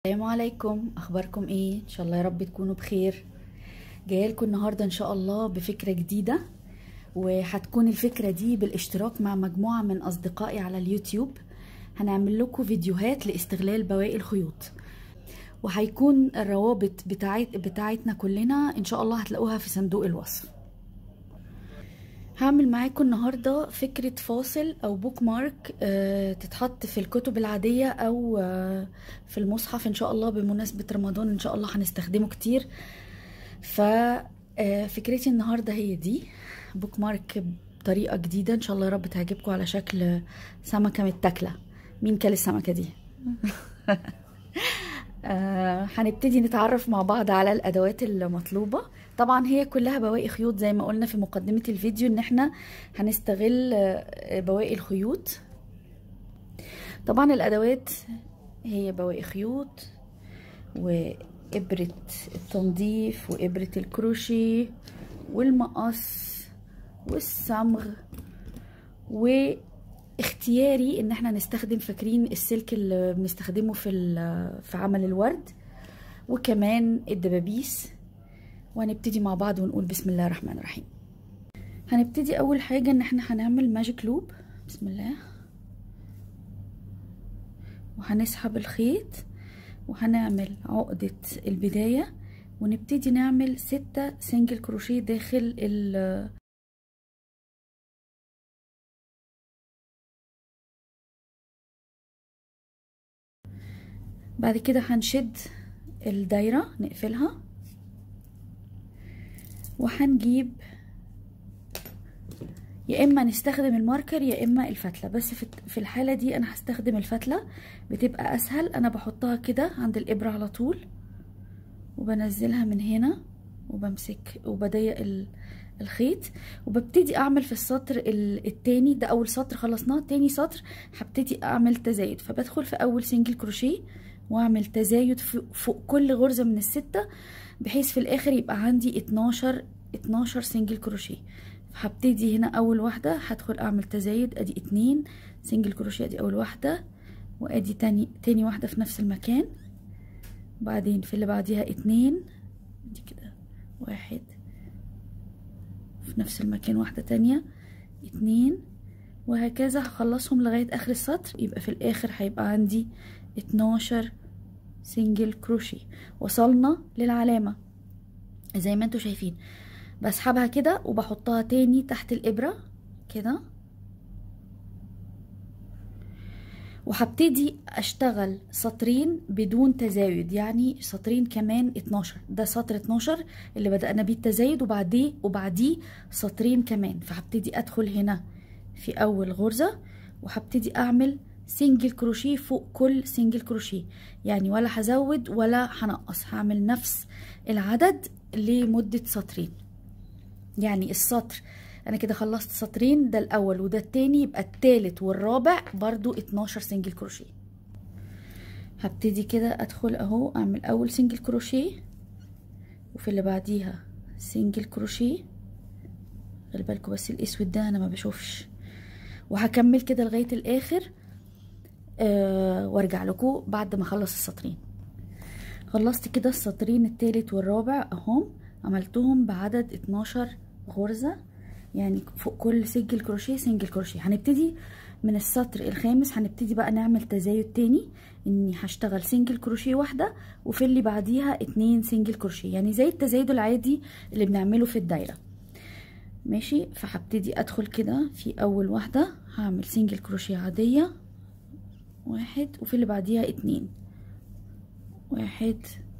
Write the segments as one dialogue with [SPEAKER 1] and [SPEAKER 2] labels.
[SPEAKER 1] السلام عليكم اخباركم ايه ان شاء الله يا رب تكونوا بخير جايه لكم النهارده ان شاء الله بفكره جديده وهتكون الفكره دي بالاشتراك مع مجموعه من اصدقائي على اليوتيوب هنعمل لكم فيديوهات لاستغلال بواقي الخيوط وهيكون الروابط بتاعت بتاعتنا كلنا ان شاء الله هتلاقوها في صندوق الوصف هعمل معاكم النهارده فكره فاصل او بوك مارك أه تتحط في الكتب العاديه او أه في المصحف ان شاء الله بمناسبه رمضان ان شاء الله هنستخدمه كتير ففكرتي النهارده هي دي بوك مارك بطريقه جديده ان شاء الله يا رب تعجبكم على شكل سمكه متاكله مين كل السمكه دي آه هنبتدي نتعرف مع بعض على الادوات المطلوبه طبعا هي كلها بواقي خيوط زي ما قلنا في مقدمه الفيديو ان احنا هنستغل بواقي الخيوط طبعا الادوات هي بواقي خيوط وابره التنظيف وابره الكروشيه والمقص والصمغ و اختياري ان احنا نستخدم فاكرين السلك اللي بنستخدمه في في عمل الورد وكمان الدبابيس وهنبتدي مع بعض ونقول بسم الله الرحمن الرحيم هنبتدي اول حاجه ان احنا هنعمل ماجيك لوب بسم الله وهنسحب الخيط وهنعمل عقده البدايه ونبتدي نعمل ستة سنجل كروشيه داخل ال بعد كده هنشد الدايرة نقفلها وهنجيب يا اما نستخدم الماركر يا اما الفتلة بس في الحالة دي انا هستخدم الفتلة بتبقى اسهل انا بحطها كده عند الابرة على طول وبنزلها من هنا وبمسك وبضيق الخيط وببتدي اعمل في السطر التاني ده اول سطر خلصناه تاني سطر هبتدي اعمل تزايد فبدخل في اول سنجل كروشيه واعمل تزايد فوق كل غرزة من الستة بحيث في الاخر يبقى عندي 12 12 سنجل كروشيه هبتدي هنا اول واحدة هدخل اعمل تزايد ادي اتنين سنجل كروشيه ادي اول واحدة وادي تاني تاني واحدة في نفس المكان وبعدين في اللي بعديها اتنين دي كده واحد في نفس المكان واحدة تانية اتنين وهكذا هخلصهم لغاية اخر السطر يبقى في الاخر هيبقى عندي اتناشر سنجل كروشيه وصلنا للعلامة زي ما انتوا شايفين بسحبها كده وبحطها تاني تحت الابرة كده وهبتدي اشتغل سطرين بدون تزايد يعني سطرين كمان 12 ده سطر 12 اللي بدأنا بيه التزايد وبعديه وبعديه سطرين كمان فهبتدي ادخل هنا في اول غرزة وهبتدي اعمل سنجل كروشيه فوق كل سنجل كروشيه يعني ولا هزود ولا هنقص هعمل نفس العدد لمدة سطرين يعني السطر انا كده خلصت سطرين ده الاول وده التاني يبقى التالت والرابع برضو 12 سنجل كروشيه هبتدي كده ادخل اهو اعمل اول سنجل كروشيه وفي اللي بعديها سنجل كروشيه خلي بالكوا بس الاسود ده انا ما بشوفش وهكمل كده لغايه الاخر أه وارجع لكم بعد ما اخلص السطرين خلصت كده السطرين التالت والرابع اهم عملتهم بعدد 12 غرزة يعني فوق كل سجل كروشيه سنجل كروشيه هنبتدي من السطر الخامس هنبتدي بقى نعمل تزايد تاني اني هشتغل سنجل كروشيه واحدة وفي اللي بعديها اتنين سنجل كروشيه يعني زي التزايد العادي اللي بنعمله في الدايرة ماشي فهبتدي ادخل كده في اول واحدة هعمل سنجل كروشيه عادية واحد وفي اللي بعديها اتنين واحد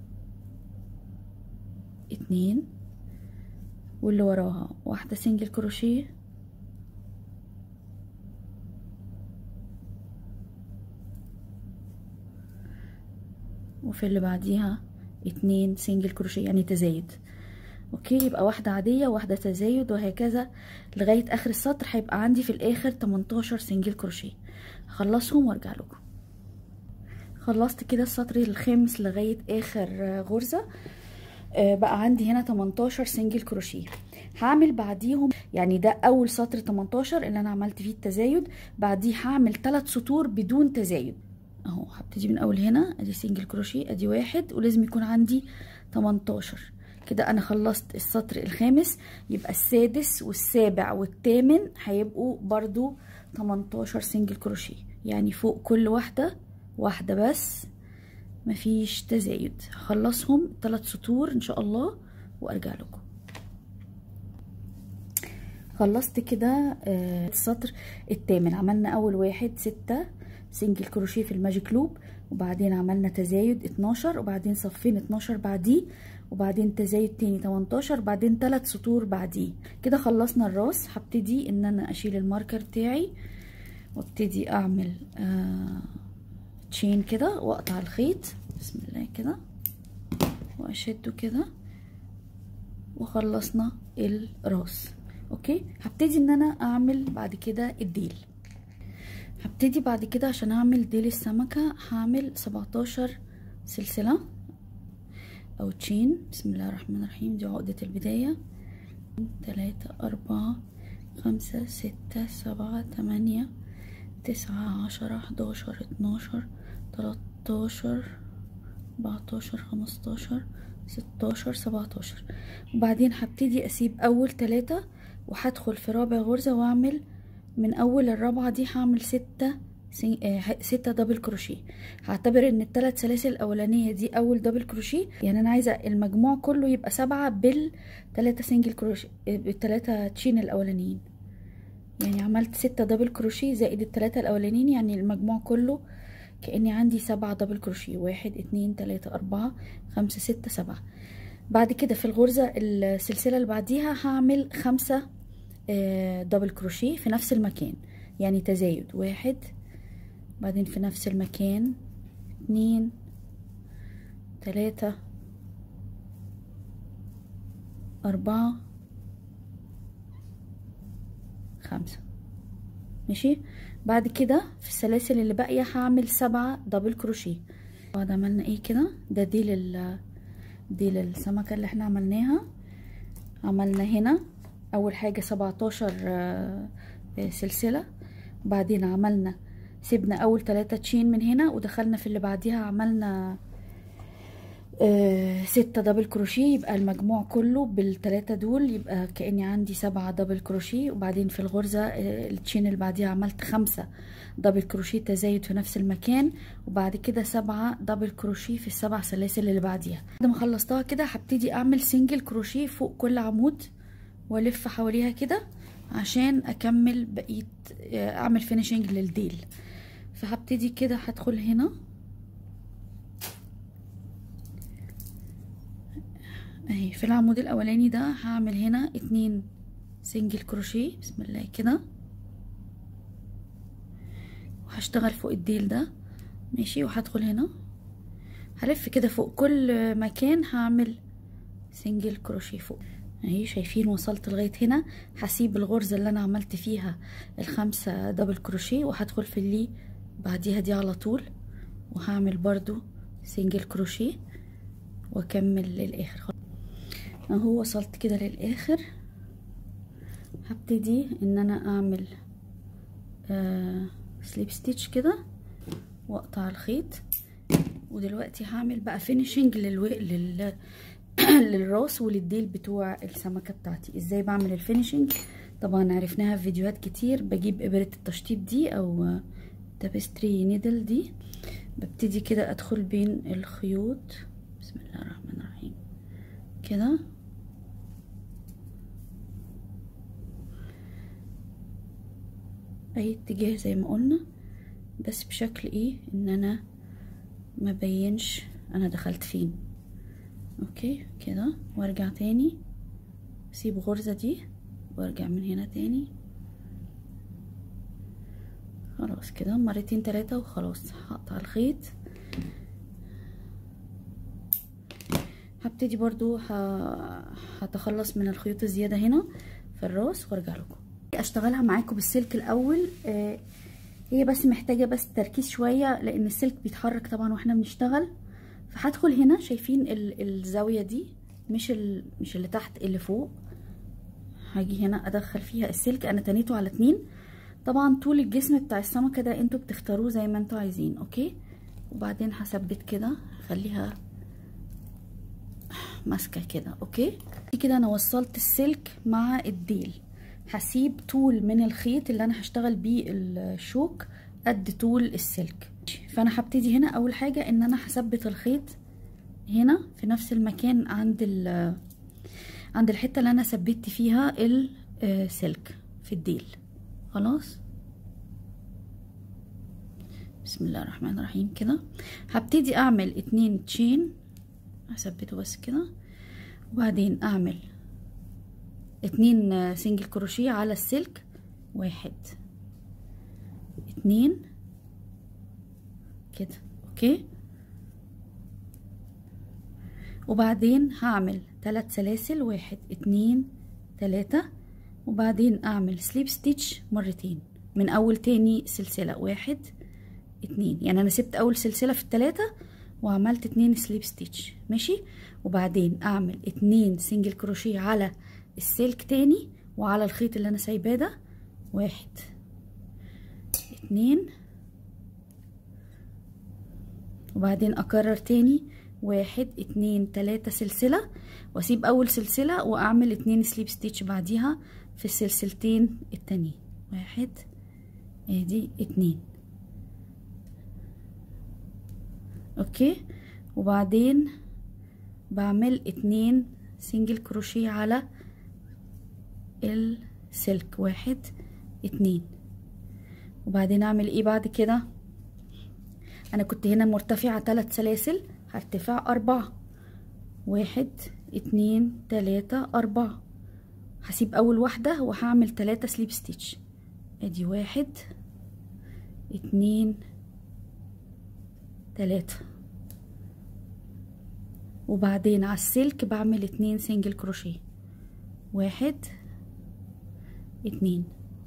[SPEAKER 1] اتنين واللي وراها واحدة سنجل كروشيه وفي اللي بعديها اتنين سنجل كروشيه يعني تزايد اوكي يبقى واحدة عادية وواحدة تزايد وهكذا لغاية اخر السطر هيبقى عندي في الاخر 18 سنجل كروشيه هخلصهم وارجع لكم خلصت كده السطر الخامس لغاية اخر غرزة بقى عندي هنا 18 سنجل كروشيه هعمل بعديهم يعني ده اول سطر 18 اللي انا عملت فيه التزايد بعديه هعمل 3 سطور بدون تزايد اهو هبتدي من اول هنا ادي سنجل كروشيه ادي واحد ولازم يكون عندي 18 كده انا خلصت السطر الخامس يبقى السادس والسابع والثامن هيبقوا برضو 18 سنجل كروشيه يعني فوق كل واحدة واحدة بس مفيش تزايد هخلصهم ثلاث سطور ان شاء الله وارجع لكم خلصت كده آه السطر الثامن عملنا اول واحد ستة سنجل كروشيه في الماجيك لوب وبعدين عملنا تزايد 12 وبعدين صفين 12 بعديه وبعدين تزايد تاني 18 بعدين ثلاث سطور بعديه كده خلصنا الراس هبتدي ان انا اشيل الماركر بتاعي وابتدي اعمل آه تشين كده واقطع الخيط بسم الله كده واشده كده وخلصنا الراس اوكي هبتدي ان انا اعمل بعد كده الديل هبتدي بعد كده عشان اعمل ديل السمكة هعمل 17 سلسلة او تشين بسم الله الرحمن الرحيم دي عقدة البداية تلاتة اربعة خمسة ستة سبعة تمانية تسعة عشرة حداشر اتناشر تلاتاشر اربعتاشر خمستاشر ستاشر سبعتاشر وبعدين هبتدي اسيب اول تلاتة وهدخل في رابع غرزة واعمل من اول الرابعة دي هعمل ستة سن... آه ستة دبل كروشيه هعتبر ان الثلاث سلاسل الاولانية دي اول دبل كروشيه يعني انا عايزة المجموع كله يبقى سبعة بالتلاتة سنجل كروشيه بالتلاتة تشين الاولانيين يعني عملت ستة دبل كروشيه زائد التلاتة الاولانيين يعني المجموع كله كأني عندي سبعة دبل كروشيه واحد اتنين تلاتة اربعة خمسة ستة سبعة بعد كده في الغرزة السلسلة اللي بعديها هعمل خمسة دبل كروشيه في نفس المكان يعني تزايد واحد بعدين في نفس المكان اتنين تلاتة أربعة خمسة ماشي بعد كده في السلاسل اللي باقية هعمل سبعة دبل كروشيه بعد عملنا ايه كده ده دي لل دي للسمكة اللي احنا عملناها عملنا هنا اول حاجة سبعتاشر سلسلة بعدين عملنا سيبنا اول تلاتة تشين من هنا ودخلنا في اللي بعديها عملنا آه ستة دبل كروشيه يبقى المجموع كله بالتلاتة دول يبقى كأني عندي سبعة دبل كروشيه وبعدين في الغرزة آه التشين اللي بعديها عملت خمسة دبل كروشيه تزايد في نفس المكان وبعد كده سبعة دبل كروشيه في السبع سلاسل اللي بعديها بعد ما خلصتها كده هبتدي اعمل سنجل كروشيه فوق كل عمود والف حواليها كده عشان اكمل بقية آه اعمل فينيشنج للديل فهبتدي كده هدخل هنا اهي في العمود الاولاني ده هعمل هنا اتنين سنجل كروشيه بسم الله كده وهشتغل فوق الديل ده ماشي وهدخل هنا هلف كده فوق كل مكان هعمل سنجل كروشيه فوق اهي شايفين وصلت لغايه هنا هسيب الغرزه اللي انا عملت فيها الخمسه دبل كروشيه وهدخل في اللي بعديها دي على طول وهعمل برضو سنجل كروشيه واكمل للاخر اهو وصلت كده للاخر هبتدي ان انا اعمل آه سليب ستيتش كده واقطع الخيط ودلوقتي هعمل بقى فينيشنج للو... لل... للراس وللديل بتوع السمكه بتاعتي ازاي بعمل الفينيشنج طبعا عرفناها في فيديوهات كتير بجيب ابره التشطيب دي او تابستري نيدل دي ببتدي كده ادخل بين الخيوط بسم الله الرحمن الرحيم كده اي اتجاه زي ما قلنا بس بشكل ايه ان انا ما بينش انا دخلت فين اوكي كده وارجع تاني اسيب غرزة دي وارجع من هنا تاني خلاص كده مرتين تلاتة وخلاص هقطع الخيط هبتدي برضو هتخلص من الخيوط الزيادة هنا في الراس وارجع لكم اشتغلها معاكم بالسلك الاول آه هي بس محتاجة بس تركيز شوية لان السلك بيتحرك طبعا واحنا بنشتغل فهدخل هنا شايفين الزاوية دي مش مش اللي تحت اللي فوق هاجي هنا ادخل فيها السلك انا تنيته على اتنين طبعا طول الجسم بتاع السمكة ده انتوا بتختاروه زي ما انتوا عايزين اوكي وبعدين هثبت كده خليها ماسكه كده اوكي كده انا وصلت السلك مع الديل هسيب طول من الخيط اللي انا هشتغل بيه الشوك قد طول السلك فانا هبتدي هنا اول حاجه ان انا هثبت الخيط هنا في نفس المكان عند عند الحته اللي انا ثبت فيها السلك في الديل خلاص بسم الله الرحمن الرحيم كده هبتدي اعمل اتنين تشين هثبته بس كده وبعدين اعمل اتنين سنجل كروشيه على السلك واحد اتنين كده اوكي وبعدين هعمل ثلاث سلاسل واحد اتنين تلاتة وبعدين اعمل سليب ستيتش مرتين من اول تاني سلسلة واحد اتنين يعني انا سبت اول سلسلة في التلاتة وعملت اتنين سليب ستيتش ماشي وبعدين اعمل اتنين سنجل كروشيه على السلك تاني وعلى الخيط اللي انا سايباه ده واحد اتنين وبعدين اكرر تاني واحد اتنين تلاتة سلسلة واسيب اول سلسلة واعمل اتنين سليب ستيتش بعديها في السلسلتين التانيين واحد ادي اتنين اوكي وبعدين بعمل اتنين سنجل كروشيه على السلك واحد اتنين وبعدين اعمل ايه بعد كده انا كنت هنا مرتفعة تلات سلاسل هرتفع اربعة واحد اتنين تلاتة اربعة هسيب اول واحدة وهعمل تلاتة سليب ستيتش ادي واحد اتنين تلاتة وبعدين على السلك بعمل اتنين سنجل كروشيه واحد اتنين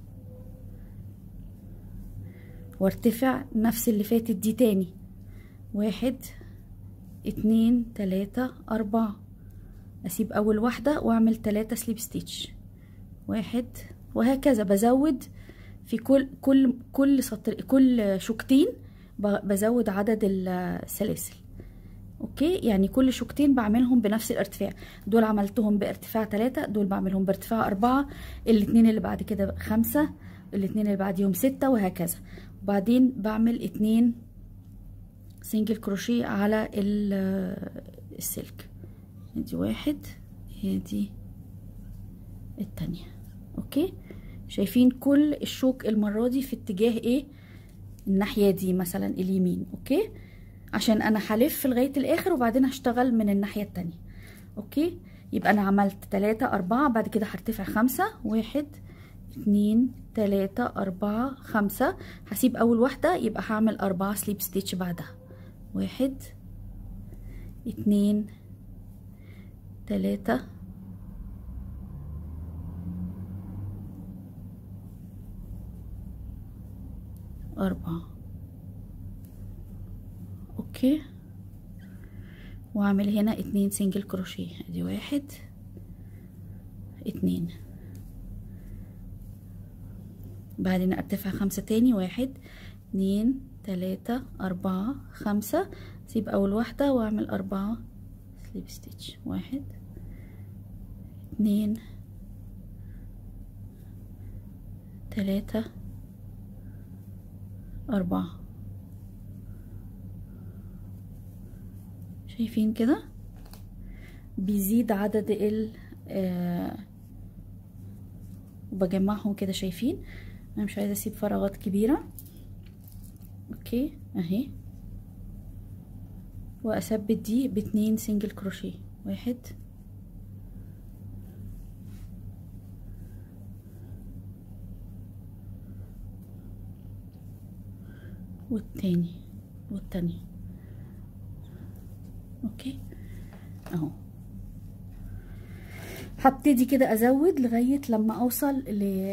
[SPEAKER 1] وارتفع نفس اللي فاتت دي تاني واحد اتنين تلاتة اربعة اسيب اول واحدة واعمل تلاتة سليب ستيتش واحد وهكذا بزود في كل كل كل سطر كل شوكتين بزود عدد السلاسل اوكي يعني كل شوكتين بعملهم بنفس الارتفاع دول عملتهم بارتفاع تلاتة دول بعملهم بارتفاع اربعة الاتنين اللي بعد كده خمسة الاتنين اللي بعديهم ستة وهكذا وبعدين بعمل اتنين سنجل كروشيه على السلك ادي واحد ادي التانية اوكي شايفين كل الشوك المرة دي في اتجاه ايه الناحية دي مثلا اليمين اوكي عشان انا هلف لغاية الاخر وبعدين هشتغل من الناحية التانية اوكي يبقى انا عملت تلاتة اربعة بعد كده هرتفع خمسة واحد اتنين تلاتة اربعة خمسة هسيب اول واحدة يبقى هعمل اربعة سليب ستيتش بعدها واحد اتنين تلاتة أربعة اوكي واعمل هنا اتنين سنجل كروشيه ادي واحد اتنين بعدين ارتفع خمسة تاني واحد اتنين تلاتة اربعة خمسة سيب اول واحدة واعمل اربعة سليب ستيتش واحد اتنين تلاتة أربعة شايفين كده بيزيد عدد ال آه وبجمعهم كده شايفين انا مش عايزه اسيب فراغات كبيره اوكي اهي واثبت دي باتنين سنجل كروشيه واحد والتاني والتاني اوكي اهو هبتدي كده ازود لغاية لما اوصل ل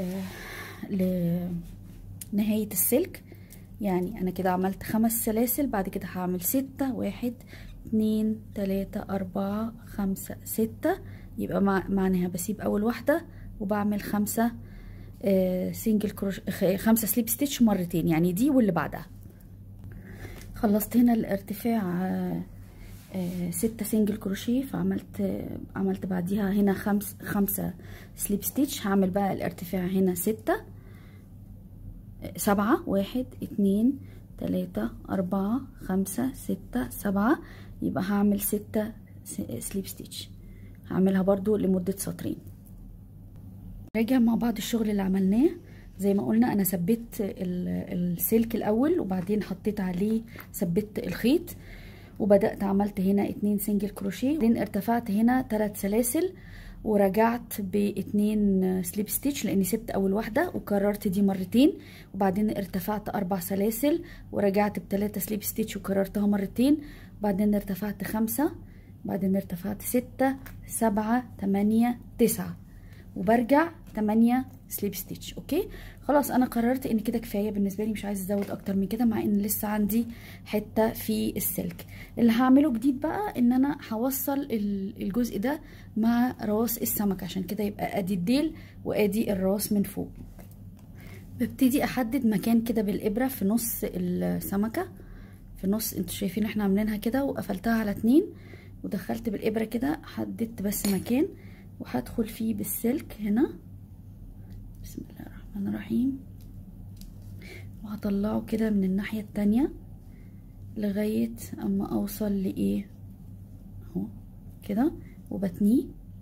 [SPEAKER 1] لنهاية السلك يعني انا كده عملت خمس سلاسل بعد كده هعمل ستة واحد اتنين تلاتة اربعة خمسة ستة يبقى مع معناها بسيب اول واحدة وبعمل خمسة آه سنجل كروش خمسة سليب ستيتش مرتين يعني دي واللي بعدها خلصت هنا الارتفاع آه، آه، ستة سنجل كروشيه فعملت آه، عملت بعديها هنا خمس خمسة سليب ستيتش هعمل بقى الارتفاع هنا ستة آه، سبعة واحد اتنين تلاتة أربعة خمسة ستة سبعة يبقى هعمل ستة سليب ستيتش هعملها برضو لمدة سطرين راجع مع بعض الشغل اللي عملناه زي ما قلنا انا ثبت السلك الاول وبعدين حطيت عليه ثبت الخيط وبدأت عملت هنا اتنين سنجل كروشيه بعدين ارتفعت هنا تلات سلاسل ورجعت باتنين سليب ستيتش لاني سبت اول واحدة وكررت دي مرتين وبعدين ارتفعت اربع سلاسل ورجعت بتلاتة سليب ستيتش وكررتها مرتين بعدين ارتفعت خمسة بعدين ارتفعت ستة سبعة تمانية تسعة وبرجع تمانية سليب ستيتش اوكي خلاص انا قررت ان كده كفايه بالنسبه لي مش عايزه ازود اكتر من كده مع ان لسه عندي حته في السلك اللي هعمله جديد بقى ان انا هوصل الجزء ده مع راس السمك عشان كده يبقى ادي الديل وادي الراس من فوق ببتدي احدد مكان كده بالابره في نص السمكه في نص انتوا شايفين احنا عاملينها كده وقفلتها على اتنين ودخلت بالابره كده حددت بس مكان وهدخل فيه بالسلك هنا بسم الله الرحمن الرحيم وهطلعه كده من الناحية التانية لغاية اما اوصل لايه اهو كده وبتنيه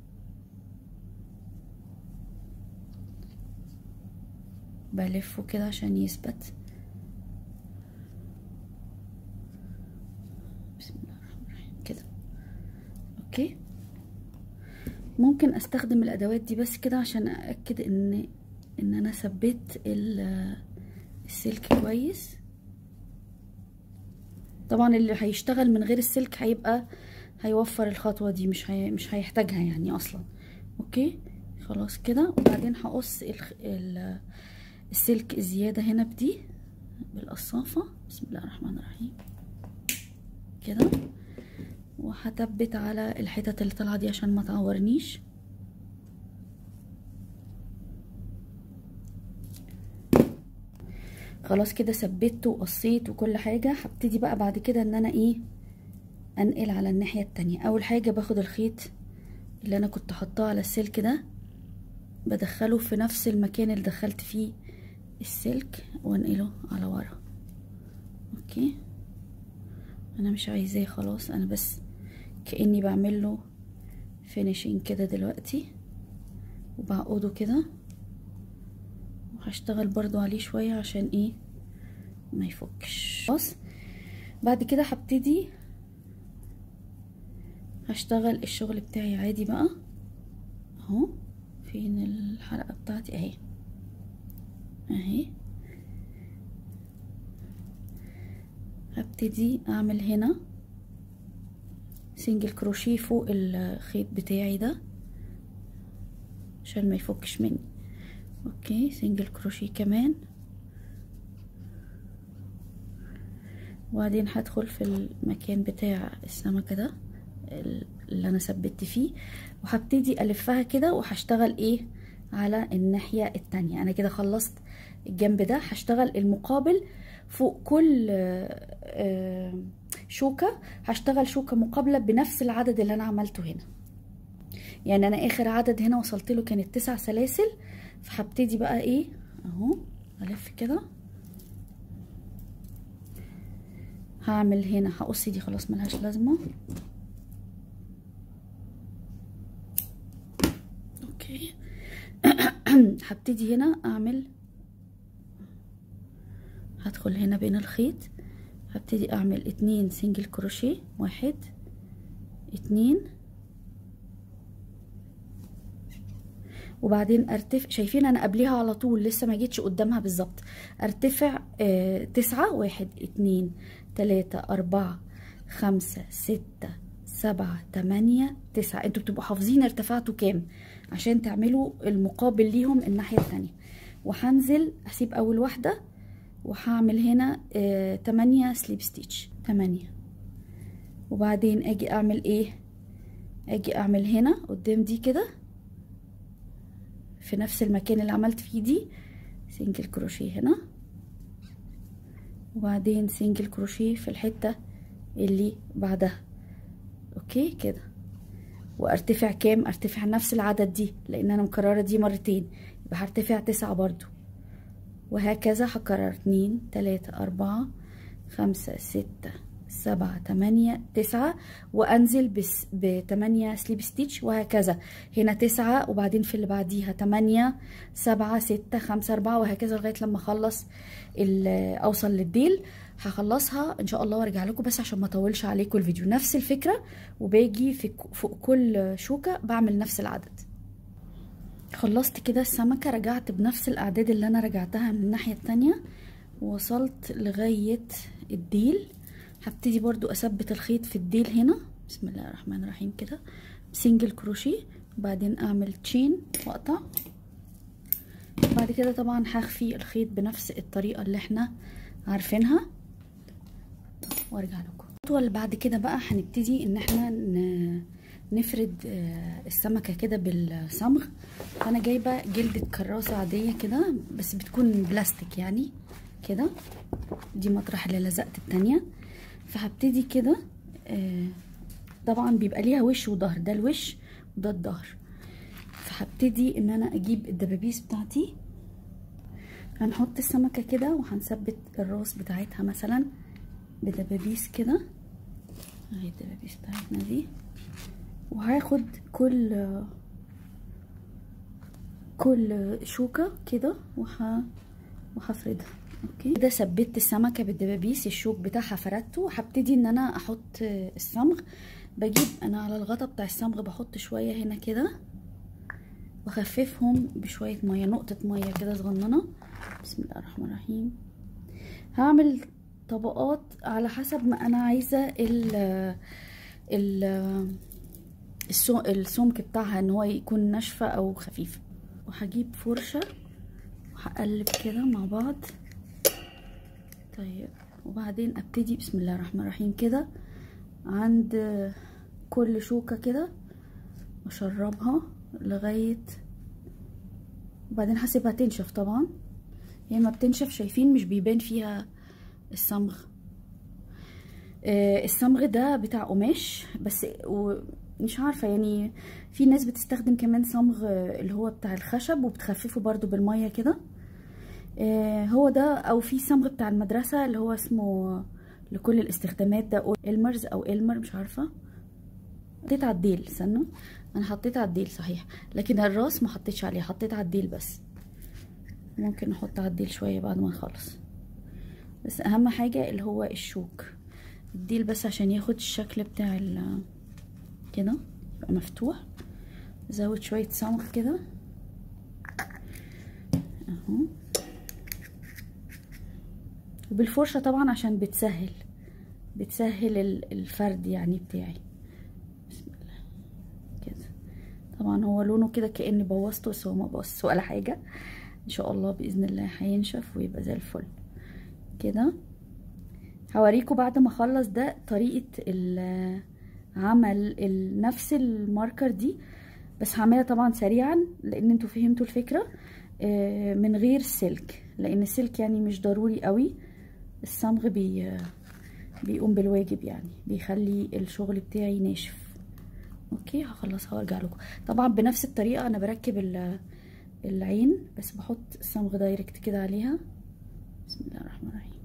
[SPEAKER 1] بلفه كده عشان يثبت بسم الله الرحمن الرحيم كده اوكي ممكن استخدم الادوات دي بس كده عشان ااكد ان ان انا ثبت السلك كويس طبعا اللي هيشتغل من غير السلك هيبقى هيوفر الخطوه دي مش هي مش هيحتاجها يعني اصلا اوكي خلاص كده وبعدين هقص السلك الزياده هنا بدي بالقصافه بسم الله الرحمن الرحيم كده وهثبت على الحتت اللي طالعه دي عشان ما تعورنيش خلاص كده ثبت وقصيت وكل حاجه هبتدي بقى بعد كده ان انا ايه انقل على الناحيه التانية اول حاجه باخد الخيط اللي انا كنت حطاه على السلك ده بدخله في نفس المكان اللي دخلت فيه السلك وانقله على ورا اوكي انا مش عايزاه خلاص انا بس كاني بعمل له فينيشنج كده دلوقتي وبعقده كده وهشتغل برضو عليه شوية عشان ايه ما يفكش خلاص بعد كده هبتدي هشتغل الشغل بتاعي عادي بقى اهو فين الحلقة بتاعتي اهي اهي هبتدي اعمل هنا سنجل كروشيه فوق الخيط بتاعي ده عشان ما يفكش مني اوكي سنجل كروشيه كمان وبعدين هدخل في المكان بتاع السمكة ده اللي انا ثبت فيه وهبتدي الفها كده وهشتغل ايه على الناحية التانية انا كده خلصت الجنب ده هشتغل المقابل فوق كل شوكة هشتغل شوكة مقابلة بنفس العدد اللي انا عملته هنا يعني انا اخر عدد هنا وصلت له كانت تسع سلاسل فهبتدي بقى ايه اهو الف كده هعمل هنا هقص دي خلاص ملهاش لازمه اوكي هبتدي هنا اعمل هدخل هنا بين الخيط هبتدي اعمل اتنين سنجل كروشيه واحد اتنين وبعدين ارتفع شايفين انا قبليها على طول لسه ما جيتش قدامها بالظبط ارتفع آه تسعة واحد اتنين تلاتة اربعة خمسة ستة سبعة تمانية تسعة انتوا بتبقوا حافظين ارتفعتوا كام عشان تعملوا المقابل ليهم الناحية التانية وهنزل اسيب اول واحدة وهعمل هنا آه تمانية سليب ستيتش تمانية وبعدين اجي اعمل ايه اجي اعمل هنا قدام دي كده في نفس المكان اللي عملت فيه دي سنجل كروشيه هنا وبعدين سنجل كروشيه في الحتة اللي بعدها اوكي كده وارتفع كام ارتفع نفس العدد دي لان انا مكررة دي مرتين يبقى هرتفع تسعة برضو وهكذا هكرر اتنين تلاتة اربعة خمسة ستة سبعة تمانية تسعة وانزل بس بتمانية سليب ستيتش وهكذا هنا تسعة وبعدين في اللي بعديها تمانية سبعة ستة خمسة اربعة وهكذا لغاية لما اخلص اوصل للديل هخلصها ان شاء الله وارجع لكم بس عشان ما اطولش عليكم الفيديو نفس الفكرة وباجي في فوق كل شوكة بعمل نفس العدد خلصت كده السمكة رجعت بنفس الاعداد اللي انا رجعتها من الناحية التانية وصلت لغاية الديل هبتدي برضو اثبت الخيط في الديل هنا بسم الله الرحمن الرحيم كده سنجل كروشيه وبعدين اعمل تشين واقطع بعد كده طبعا هخفي الخيط بنفس الطريقة اللي احنا عارفينها وارجع لكم الخطوة اللي بعد كده بقى هنبتدي ان احنا نفرد السمكة كده بالصمغ فانا جايبة جلدة كراسة عادية كده بس بتكون بلاستيك يعني كده دي مطرح اللي لزقت التانية فهبتدي كده آه طبعا بيبقى ليها وش وظهر ده الوش وده الظهر فهبتدي ان انا اجيب الدبابيس بتاعتي هنحط السمكة كده وهنثبت الراس بتاعتها مثلا بدبابيس كده اهي الدبابيس بتاعتنا دي وهاخد كل كل شوكة كده وه وهفردها اوكي كده ثبت السمكه بالدبابيس الشوك بتاعها فردته هبتدي ان انا احط الصمغ بجيب انا على الغطا بتاع الصمغ بحط شويه هنا كده واخففهم بشويه ميه نقطه ميه كده صغننه بسم الله الرحمن الرحيم هعمل طبقات على حسب ما انا عايزه ال ال السمك بتاعها ان هو يكون ناشفه او خفيفه وهجيب فرشه وهقلب كده مع بعض طيب وبعدين ابتدي بسم الله الرحمن الرحيم كده عند كل شوكة كده اشربها لغاية وبعدين هسيبها تنشف طبعا هي ما بتنشف شايفين مش بيبان فيها الصمغ آه الصمغ ده بتاع قماش بس مش عارفة يعني في ناس بتستخدم كمان صمغ اللي هو بتاع الخشب وبتخففه برضو بالمية كده آه هو ده او في صمغ بتاع المدرسة اللي هو اسمه لكل الاستخدامات ده إلمرز او إلمر مش عارفة حطيت على الديل استنوا انا حطيت على الديل صحيح لكن الراس ما حطيتش عليه حطيت على الديل بس ممكن نحط على الديل شوية بعد ما نخلص بس اهم حاجة اللي هو الشوك الديل بس عشان ياخد الشكل بتاع ال كده يبقى مفتوح زود شوية صمغ كده اهو وبالفرشة طبعا عشان بتسهل بتسهل الفرد يعني بتاعي بسم الله كده طبعا هو لونه كده كأني بوظته بس هو ما بوظش ولا حاجة ان شاء الله بإذن الله هينشف ويبقى زي الفل كده هوريكم بعد ما اخلص ده طريقة عمل نفس الماركر دي بس هعملها طبعا سريعا لان انتوا فهمتوا الفكرة من غير سلك لان السلك يعني مش ضروري قوي الصمغ بي بيقوم بالواجب يعني بيخلي الشغل بتاعي ناشف اوكي هخلصها وارجع لكم طبعا بنفس الطريقه انا بركب العين بس بحط الصمغ دايركت كده عليها بسم الله الرحمن الرحيم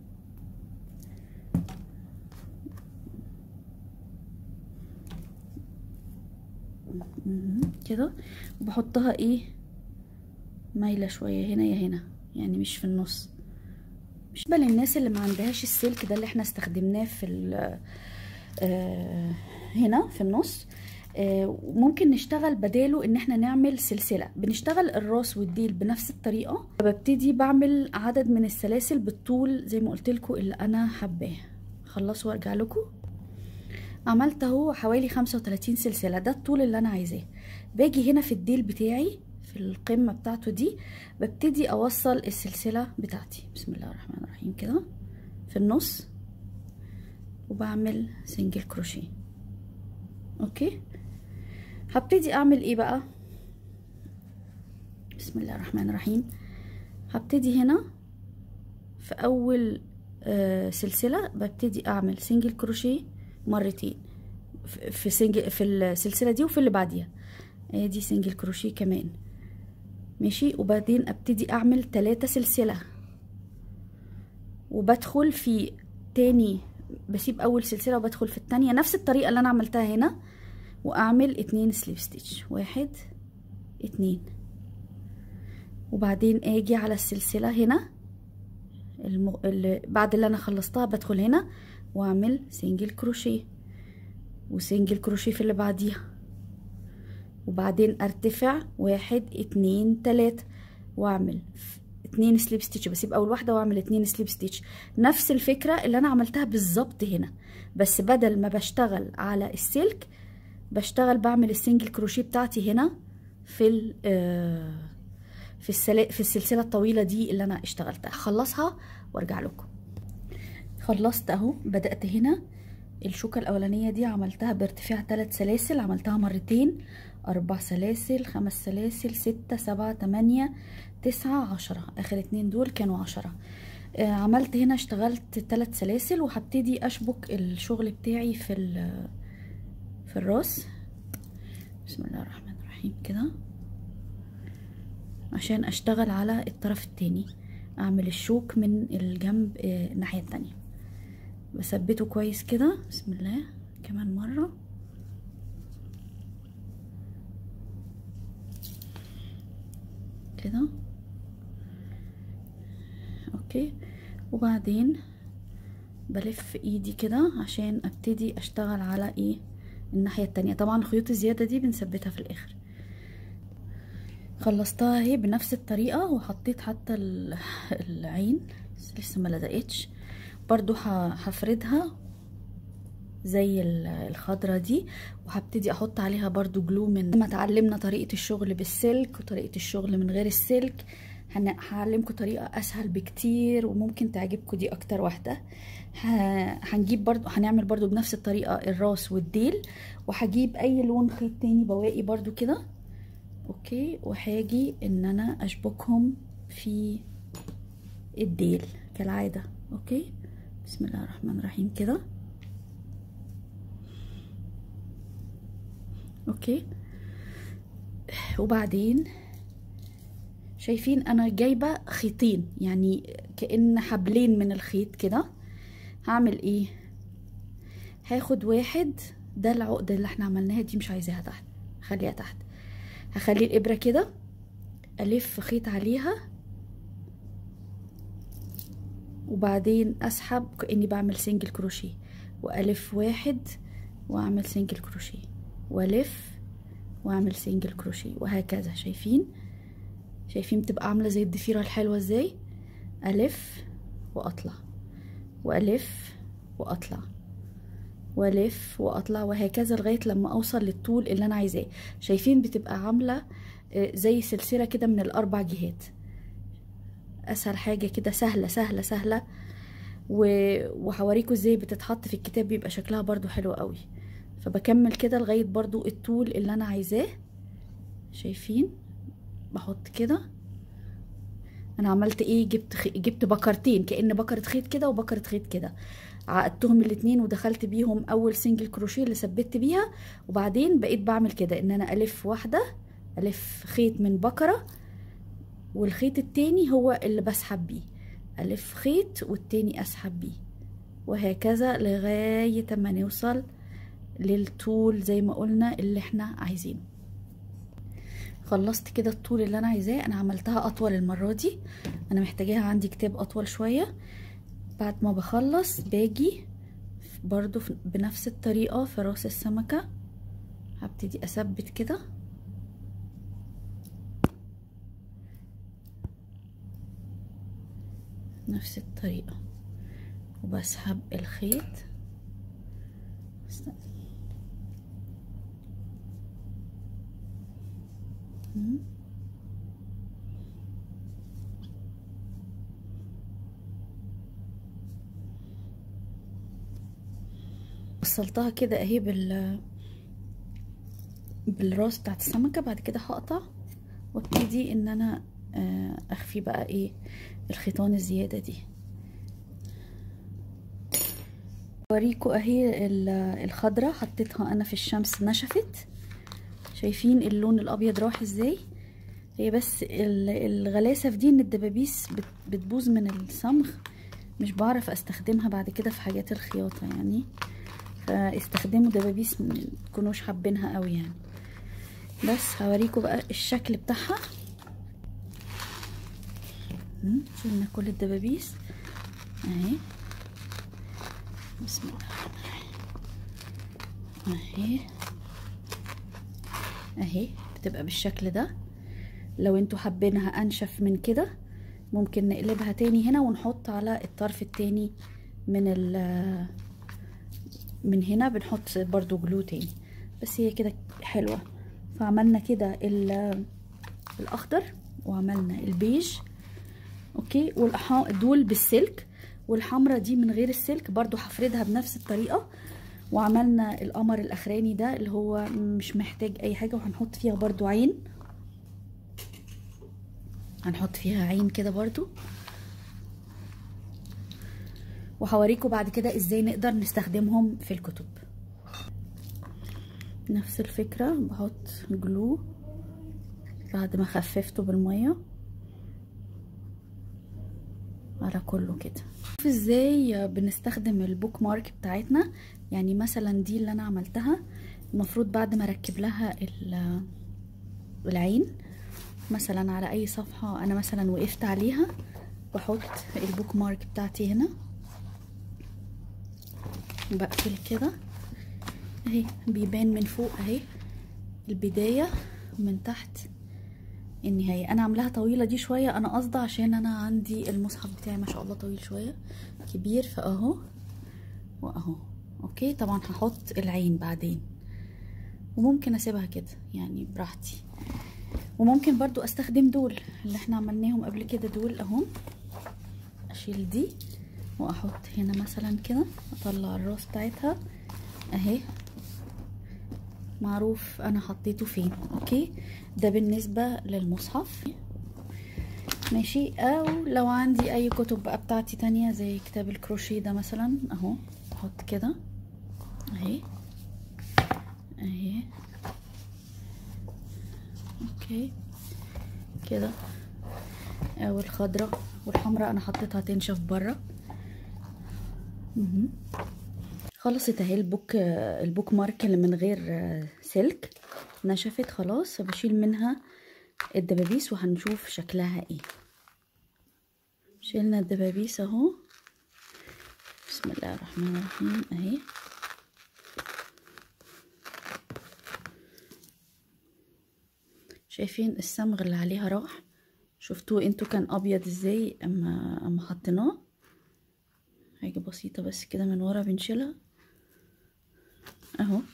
[SPEAKER 1] كده وبحطها ايه مايله شويه هنا يا هنا يعني مش في النص مش بل الناس اللي ما عندهاش السلك ده اللي احنا استخدمناه في آه هنا في النص آه ممكن نشتغل بداله ان احنا نعمل سلسله بنشتغل الراس والديل بنفس الطريقه ببتدي بعمل عدد من السلاسل بالطول زي ما قلت لكم اللي انا حباه خلصوا وارجع لكم عملت اهو حوالي 35 سلسله ده الطول اللي انا عايزاه باجي هنا في الديل بتاعي في القمة بتاعته دي ببتدي اوصل السلسلة بتاعتي بسم الله الرحمن الرحيم كده في النص وبعمل سنجل كروشيه اوكي هبتدي اعمل ايه بقى بسم الله الرحمن الرحيم هبتدي هنا في اول آه سلسلة ببتدي اعمل سنجل كروشيه مرتين في سنجل في السلسلة دي وفي اللي بعديها ادي سنجل كروشيه كمان ماشي وبعدين ابتدي اعمل تلاتة سلسلة وبدخل في تاني بسيب اول سلسلة وبدخل في التانية نفس الطريقة اللي انا عملتها هنا واعمل اتنين سليب ستيتش واحد اتنين وبعدين اجي على السلسلة هنا الم... اللي بعد اللي انا خلصتها بدخل هنا واعمل سنجل كروشيه وسنجل كروشيه في اللي بعديها وبعدين ارتفع واحد اتنين تلاتة واعمل اتنين سليب ستيتش بسيب اول واحده واعمل اتنين سليب ستيتش نفس الفكره اللي انا عملتها بالظبط هنا بس بدل ما بشتغل على السلك بشتغل بعمل السنجل كروشيه بتاعتي هنا في ال في السل... في السلسله الطويله دي اللي انا اشتغلتها خلصها وارجع لكم خلصت اهو بدات هنا الشوكه الاولانيه دي عملتها بارتفاع ثلاث سلاسل عملتها مرتين اربع سلاسل خمس سلاسل ستة سبعة تمانية تسعة عشرة اخر اتنين دول كانوا عشرة آه عملت هنا اشتغلت ثلاث سلاسل وهبتدي اشبك الشغل بتاعي في في الراس بسم الله الرحمن الرحيم كده عشان اشتغل على الطرف التاني اعمل الشوك من الجنب آه الناحية التانية بثبته كويس كده بسم الله كمان مرة كده اوكي وبعدين بلف ايدي كده عشان ابتدي اشتغل على ايه الناحية التانية طبعا الخيوط الزيادة دي بنثبتها في الاخر خلصتها اهي بنفس الطريقة وحطيت حتى العين بس لسه ما لزقتش برضو هفردها زي الخضرة دي وهبتدي احط عليها برضو جلو من ما اتعلمنا طريقة الشغل بالسلك وطريقة الشغل من غير السلك هعلمكم طريقة اسهل بكتير وممكن تعجبكم دي اكتر واحدة هنجيب برضو هنعمل برضو بنفس الطريقة الراس والديل وهجيب اي لون خيط تاني بواقي برضو كده اوكي وهاجي ان انا اشبكهم في الديل كالعادة اوكي بسم الله الرحمن الرحيم كده اوكي وبعدين شايفين انا جايبه خيطين يعني كأن حبلين من الخيط كده هعمل ايه هاخد واحد ده العقده اللي احنا عملناها دي مش عايزاها تحت خليها تحت هخلي الابره كده الف خيط عليها وبعدين اسحب كاني بعمل سنجل كروشيه والف واحد واعمل سنجل كروشيه والف واعمل سنجل كروشيه وهكذا شايفين شايفين بتبقى عامله زي الضفيره الحلوه ازاي الف واطلع والف واطلع والف واطلع وهكذا لغايه لما اوصل للطول اللي انا عايزاه شايفين بتبقى عامله زي سلسله كده من الاربع جهات اسهل حاجه كده سهله سهله سهله وهوريكم ازاي بتتحط في الكتاب بيبقى شكلها برضو حلو قوي فبكمل كده لغايه برضو الطول اللي انا عايزاه شايفين بحط كده انا عملت ايه جبت خي... جبت بكرتين كان بكره خيط كده وبكره خيط كده عقدتهم الاتنين ودخلت بيهم اول سنجل كروشيه اللي ثبت بيها وبعدين بقيت بعمل كده ان انا الف واحده الف خيط من بكره والخيط التاني هو اللي بسحب بيه الف خيط والتاني اسحب بيه وهكذا لغايه ما نوصل للطول زي ما قلنا اللي احنا عايزينه خلصت كده الطول اللي انا عايزاه انا عملتها اطول المره دي انا محتاجاها عندي كتاب اطول شويه بعد ما بخلص باجي برضو بنفس الطريقه في راس السمكه هبتدي اثبت كده نفس الطريقه وبسحب الخيط وصلتها كده اهي بال بالراس بتاعت السمكة بعد كده هقطع وابتدي ان انا اخفي بقى ايه الخيطان الزيادة دي اوريكم اهي الخضره حطيتها انا في الشمس نشفت شايفين اللون الابيض راح ازاي هي بس الغلاسه في دي ان الدبابيس بتبوظ من الصمغ مش بعرف استخدمها بعد كده في حاجات الخياطه يعني فاستخدموا دبابيس تكونوش حابينها قوي يعني بس هوريكم بقى الشكل بتاعها شلنا كل الدبابيس اهي بسم الله اهي اهي بتبقى بالشكل ده لو انتوا حابينها انشف من كده ممكن نقلبها تاني هنا ونحط على الطرف التاني من ال من هنا بنحط برضو جلو تاني بس هي كده حلوة فعملنا كده الاخضر وعملنا البيج اوكي دول بالسلك والحمرة دي من غير السلك برضو هفردها بنفس الطريقة وعملنا القمر الاخراني ده اللي هو مش محتاج اي حاجة وهنحط فيها برضو عين هنحط فيها عين كده برضو وهوريكم بعد كده ازاي نقدر نستخدمهم في الكتب نفس الفكرة بحط جلو بعد ما خففته بالمية على كله كده شوف ازاي بنستخدم البوك مارك بتاعتنا يعني مثلا دي اللي انا عملتها المفروض بعد ما اركب لها العين مثلا على اي صفحة انا مثلا وقفت عليها بحط البوك مارك بتاعتي هنا بقفل كده اهي بيبان من فوق اهي البداية من تحت النهاية انا عاملاها طويلة دي شوية انا قصده عشان انا عندي المصحف بتاعي ما شاء الله طويل شوية كبير فاهو واهو اوكي طبعا هحط العين بعدين وممكن اسيبها كده يعني براحتي وممكن برضو استخدم دول اللي احنا عملناهم قبل كده دول اهم اشيل دي واحط هنا مثلا كده اطلع الراس بتاعتها اهي معروف انا حطيته فين اوكي ده بالنسبة للمصحف ماشي او لو عندي اي كتب بقى بتاعتي تانية زي كتاب الكروشيه ده مثلا اهو احط كده اهي اهي اوكي كده او الخضرة والحمراء انا حطيتها تنشف بره خلصت اهي البوك البوك مارك اللي من غير سلك نشفت خلاص بشيل منها الدبابيس وهنشوف شكلها ايه شيلنا الدبابيس اهو بسم الله الرحمن الرحيم اهي شايفين الصمغ اللي عليها راح شفتوه انتوا كان ابيض ازاي اما اما حطيناه حاجه بسيطه بس كده من ورا بنشيلها اهو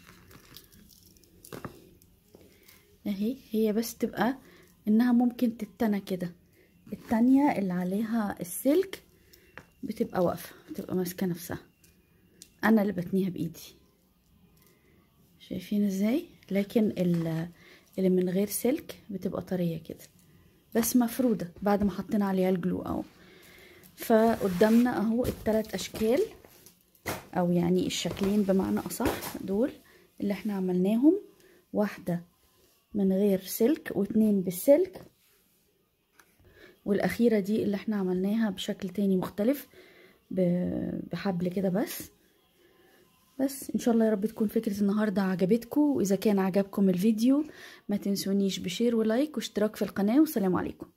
[SPEAKER 1] اهي هي بس تبقى انها ممكن تتنى كده التانية اللي عليها السلك بتبقى واقفة بتبقى ماسكة نفسها انا اللي بتنيها بايدي شايفين ازاي لكن اللي من غير سلك بتبقى طرية كده بس مفرودة بعد ما حطينا عليها الجلو اهو فقدامنا اهو التلات اشكال او يعني الشكلين بمعنى اصح دول اللي احنا عملناهم واحدة من غير سلك واتنين بالسلك والاخيرة دي اللي احنا عملناها بشكل تاني مختلف بحبل كده بس بس ان شاء الله يا رب تكون فكرة النهاردة عجبتكم واذا كان عجبكم الفيديو ما تنسونيش بشير ولايك واشتراك في القناة والسلام عليكم